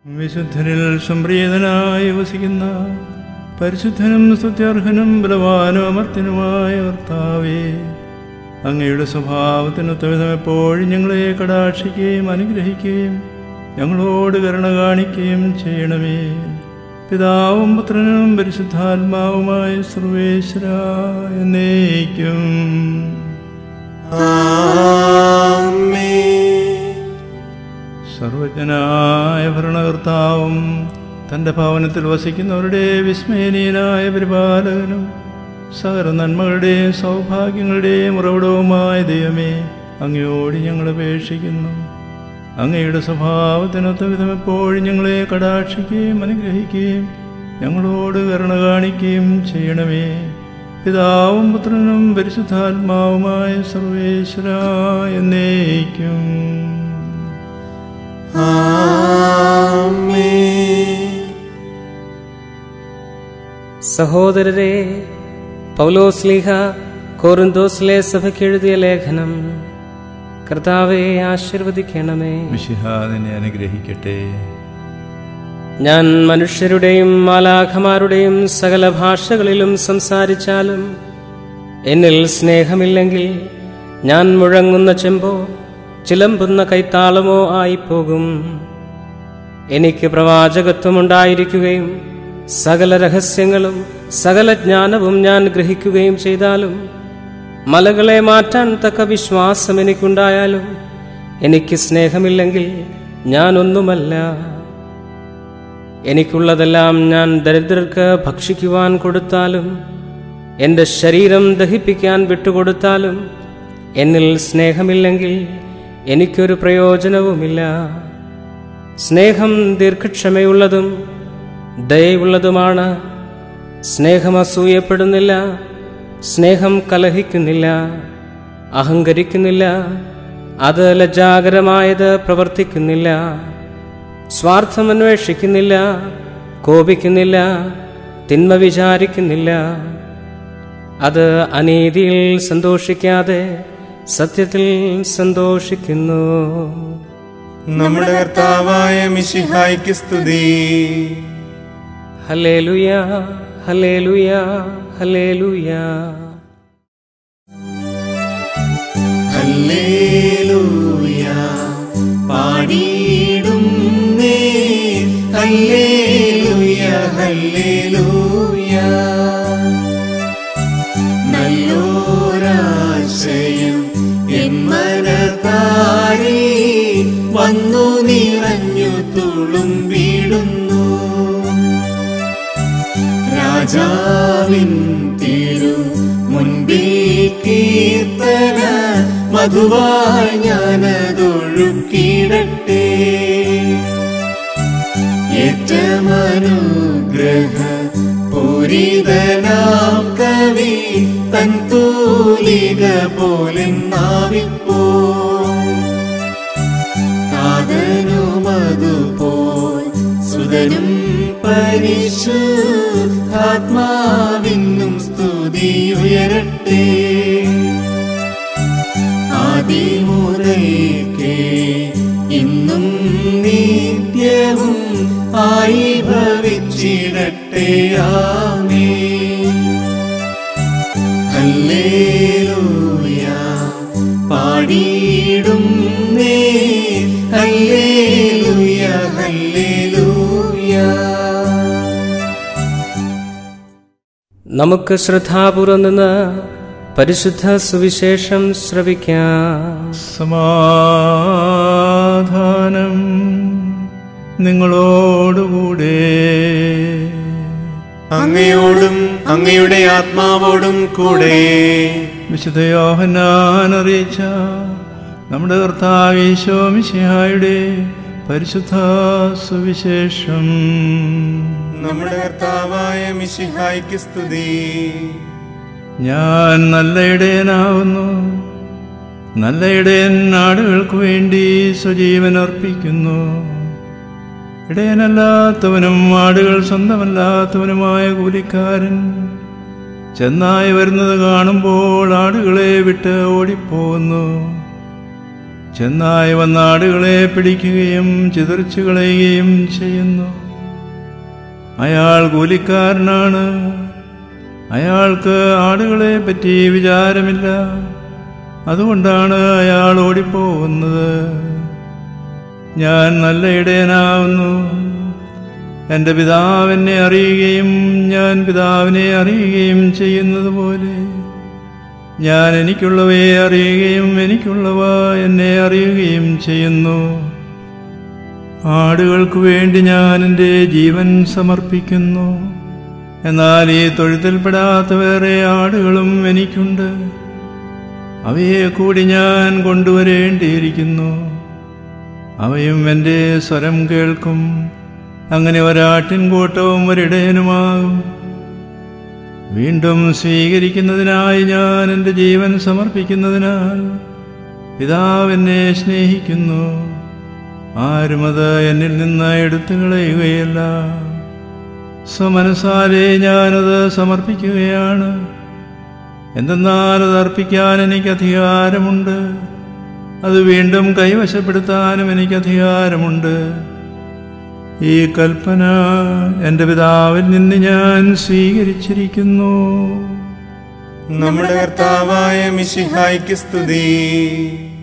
വിശുദ്ധരിൽ സംപ്രീതനായി വസിക്കുന്ന പരിശുദ്ധനും സ്തുത്യർഹനും ബലവാനും അമർത്തിനുമായ കർത്താവേ അങ്ങയുടെ സ്വഭാവത്തിനൊത്തവിധം എപ്പോഴും ഞങ്ങളെ കടാക്ഷിക്കുകയും അനുഗ്രഹിക്കുകയും ഞങ്ങളോട് കരുണ കാണിക്കുകയും ചെയ്യണമേ പിതാവും പുത്രനും പരിശുദ്ധാത്മാവുമായ സർവേശ്വര എന്നേക്കും സർവജ്ഞനായ ഭരണകർത്താവും തൻ്റെ ഭവനത്തിൽ വസിക്കുന്നവരുടെ വിസ്മയനീയനായ പരിപാലകനും സകല നന്മകളുടെയും സൗഭാഗ്യങ്ങളുടെയും ഉറവിടവുമായ ദൈവമേ അങ്ങയോട് ഞങ്ങൾ അപേക്ഷിക്കുന്നു അങ്ങയുടെ സ്വഭാവത്തിനൊത്ത വിധം എപ്പോഴും ഞങ്ങളെ കടാക്ഷിക്കുകയും അനുഗ്രഹിക്കുകയും ഞങ്ങളോട് കരുണ കാണിക്കുകയും ചെയ്യണമേ പിതാവും പുത്രനും പരിശുദ്ധാത്മാവുമായ സർവേശ്വര എന്നേക്കും സഹോദരരെ പൗലോസ്ലീഹ കോറിന്തോസിലെ സഭയ്ക്ക് എഴുതിയ ലേഖനം കർത്താവെ ആശീർവദിക്കണമേ വിശിഹാദിനെ അനുഗ്രഹിക്കട്ടെ ഞാൻ മനുഷ്യരുടെയും മാലാഖമാരുടെയും സകല ഭാഷകളിലും സംസാരിച്ചാലും എന്നിൽ സ്നേഹമില്ലെങ്കിൽ ഞാൻ മുഴങ്ങുന്ന ചെമ്പോ ചിലമ്പുന്ന കൈത്താളമോ ആയിപ്പോകും എനിക്ക് പ്രവാചകത്വമുണ്ടായിരിക്കുകയും സകല രഹസ്യങ്ങളും സകല ജ്ഞാനവും ഞാൻ ഗ്രഹിക്കുകയും ചെയ്താലും മലകളെ മാറ്റാൻ തക്ക വിശ്വാസം എനിക്കുണ്ടായാലും എനിക്ക് സ്നേഹമില്ലെങ്കിൽ ഞാനൊന്നുമല്ല എനിക്കുള്ളതെല്ലാം ഞാൻ ദരിദ്രർക്ക് ഭക്ഷിക്കുവാൻ കൊടുത്താലും എൻ്റെ ശരീരം ദഹിപ്പിക്കാൻ വിട്ടുകൊടുത്താലും എന്നിൽ സ്നേഹമില്ലെങ്കിൽ എനിക്കൊരു പ്രയോജനവുമില്ല സ്നേഹം ദീർഘക്ഷമയുള്ളതും ദയയുള്ളതുമാണ് സ്നേഹം അസൂയപ്പെടുന്നില്ല സ്നേഹം കലഹിക്കുന്നില്ല അഹങ്കരിക്കുന്നില്ല അത് ലജ്ജാകരമായത് പ്രവർത്തിക്കുന്നില്ല സ്വാർത്ഥം അന്വേഷിക്കുന്നില്ല കോപിക്കുന്നില്ല തിന്മ വിചാരിക്കുന്നില്ല അത് അനീതിയിൽ സന്തോഷിക്കാതെ സത്യത്തിൽ സന്തോഷിക്കുന്നു നമ്മുടെ കർത്താവായ മിശിഹായ്ക്ക് സ്തുതി ഹലേലുയ ഹലേലുയ ഹലേലുയ ഹല്ലേലൂയ പാടിയിടും നേ ഹല്ലേലൂയ ഹല്ലേലൂയ നല്ലോരാശയം എൻ മനതാരി വന്നു നിറഞ്ഞു തുളുമ്പിടുന്നു രാജാവിൻ തിരു മുൻപിൽ കീർത്തന മധുവായി ഞാനതൊഴുക്കിടട്ടെ ഏറ്റമനുഗ്രഹ പൂരിതനാം കവി തൻ തൂലിക പോലെ നാവിപ്പോ താതനുമതുപോൽ സുതനും പരിശുദ്ധാത്മാവിനും സ്തുതിയുയരട്ടെ ആദിമുതൽക്കേ ഇന്നും നിത്യവും ആയി ഭവിച്ചിടട്ടെ ആമേ ഹല്ലേലൂയ പാടിയിടും നേ ഹല്ലേലൂയ ഹല്ലേലൂയ നമുക്ക് ശ്രദ്ധാപൂർവം നിന്ന് പരിശുദ്ധ സുവിശേഷം ശ്രവിക്കാം സമാധാനം നിങ്ങളോടുകൂടെ അങ്ങയോടും അങ്ങയുടെ ആത്മാവോടും കൂടെ വിശുദ്ധ യോഹന്നാൻ അറിയിച്ച നമ്മുടെ കർത്താവീശോ മിശിഹായുടെ പരിശുദ്ധ സുവിശേഷം നമ്മുടെ കർത്താവായ മിശിഹായ്ക്ക് സ്തുതി ഞാൻ നല്ല ഇടയനാവുന്നു നല്ല ഇടയൻ ആടുകൾക്ക് വേണ്ടി സ്വജീവൻ അർപ്പിക്കുന്നു ഇടയനല്ലാത്തവനും ആടുകൾ സ്വന്തമല്ലാത്തവനുമായ കൂലിക്കാരൻ ചെന്നായി വരുന്നത് കാണുമ്പോൾ ആടുകളെ വിട്ട് ഓടിപ്പോകുന്നു ചെന്നായി വന്ന ആടുകളെ പിടിക്കുകയും ചിതറിച്ചു കളയുകയും ചെയ്യുന്നു അയാൾ കൂലിക്കാരനാണ് അയാൾക്ക് ആടുകളെ പറ്റി വിചാരമില്ല അതുകൊണ്ടാണ് അയാൾ ഓടിപ്പോകുന്നത് ഞാൻ നല്ല ഇടയനാവുന്നു എൻ്റെ പിതാവിനെ അറിയുകയും ഞാൻ പിതാവിനെ അറിയുകയും ചെയ്യുന്നത് പോലെ ഞാൻ എനിക്കുള്ളവയെ അറിയുകയും എനിക്കുള്ളവ എന്നെ അറിയുകയും ചെയ്യുന്നു ആടുകൾക്ക് വേണ്ടി ഞാൻ എൻ്റെ ജീവൻ സമർപ്പിക്കുന്നു എന്നാൽ ഈ തൊഴുത്തിൽപ്പെടാത്ത വേറെ ആടുകളും എനിക്കുണ്ട് അവയെ കൂടി ഞാൻ കൊണ്ടുവരേണ്ടിയിരിക്കുന്നു അവയും എൻ്റെ സ്വരം കേൾക്കും അങ്ങനെ ഒരാട്ടിൻകൂട്ടവും ഒരിടയനുമാകും വീണ്ടും സ്വീകരിക്കുന്നതിനായി ഞാൻ എൻ്റെ ജീവൻ സമർപ്പിക്കുന്നതിനാൽ പിതാവ് എന്നെ സ്നേഹിക്കുന്നു ആരുമത് എന്നിൽ നിന്ന് എടുത്തു കളയുകയല്ല സ്വമനസാലെ ഞാനത് സമർപ്പിക്കുകയാണ് എന്തെന്നാൽ അത് അർപ്പിക്കാൻ എനിക്ക് അധികാരമുണ്ട് അത് വീണ്ടും കൈവശപ്പെടുത്താനും എനിക്ക് അധികാരമുണ്ട് ഈ കൽപ്പന എൻ്റെ പിതാവിൽ നിന്ന് ഞാൻ സ്വീകരിച്ചിരിക്കുന്നു നമ്മുടെ കർത്താവായ മിശിഹായ്ക്ക് സ്തുതി